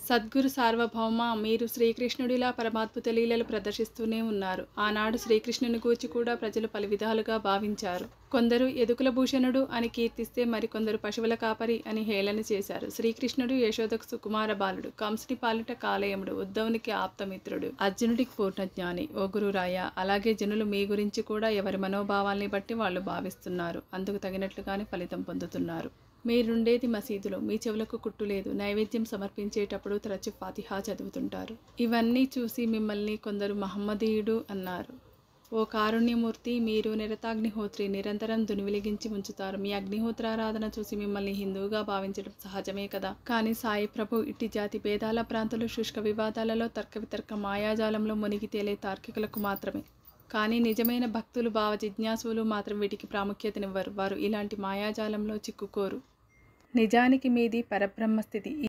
సద్గురు సార్వభౌమ మీరు శ్రీకృష్ణుడిలా పరమాద్భుత లీలలు ప్రదర్శిస్తూనే ఉన్నారు ఆనాడు శ్రీకృష్ణుని గూర్చి కూడా ప్రజలు పలు విధాలుగా భావించారు కొందరు ఎదుకుల భూషణుడు అని కీర్తిస్తే మరికొందరు పశువుల కాపరి అని హేళన చేశారు శ్రీకృష్ణుడు యశోదకు సుకుమార బాలుడు కంసుని పాలిట కాలయముడు ఉద్ధవునికి ఆప్తమిత్రుడు అర్జునుడికి పూర్ణజ్ఞాని ఓ గురురాయ అలాగే జనులు మీ గురించి కూడా ఎవరి మనోభావాల్ని బట్టి వాళ్ళు భావిస్తున్నారు అందుకు తగినట్లుగానే ఫలితం పొందుతున్నారు మీరుండేది మసీదులో మీ చెవులకు కుట్టు లేదు నైవేద్యం సమర్పించేటప్పుడు తరచు ఫాతిహా చదువుతుంటారు ఇవన్నీ చూసి మిమ్మల్ని కొందరు మహమ్మదీయుడు అన్నారు ఓ కారుణ్యమూర్తి మీరు నిరతాగ్నిహోత్రి నిరంతరం దునివెలిగించి ఉంచుతారు మీ అగ్నిహోత్రారాధన చూసి మిమ్మల్ని హిందువుగా భావించడం సహజమే కదా కానీ సాయి ప్రభు ఇట్టి జాతి భేదాల ప్రాంతాలు శుష్క వివాదాలలో తర్క వితర్క మాయాజాలంలో మునిగి తేలే తార్కికులకు మాత్రమే కానీ నిజమైన భక్తులు భావ జిజ్ఞాసులు మాత్రం వీటికి ప్రాముఖ్యతనివ్వరు వారు ఇలాంటి మాయాజాలంలో చిక్కుకోరు నిజానికి మీది పరబ్రహ్మ స్థితి